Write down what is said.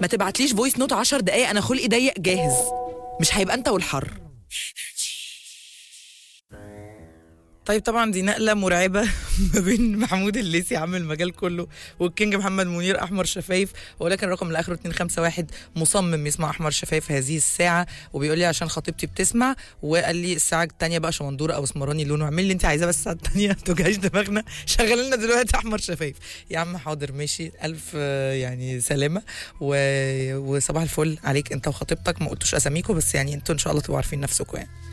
ما تبعتليش فويس نوت 10 دقايق انا خلقي ضيق جاهز مش هيبقى انت والحر طيب طبعا دي نقلة مرعبة ما بين محمود الليثي عامل المجال كله والكينج محمد منير أحمر شفايف ولكن الرقم اللي آخره 251 مصمم يسمع أحمر شفايف هذه الساعة وبيقول لي عشان خطيبتي بتسمع وقال لي الساعة التانية بقى شمندورة أو اسمراني لونه اعمل اللي أنت عايزاه بس الساعة التانية ما توجعيش دماغنا شغل لنا دلوقتي أحمر شفايف يا عم حاضر ماشي ألف آه، يعني سلامة و... وصباح الفل عليك أنت وخطيبتك ما قلتوش أساميكم بس يعني أنتوا إن شاء الله تبقوا عارفين نفسكم يعني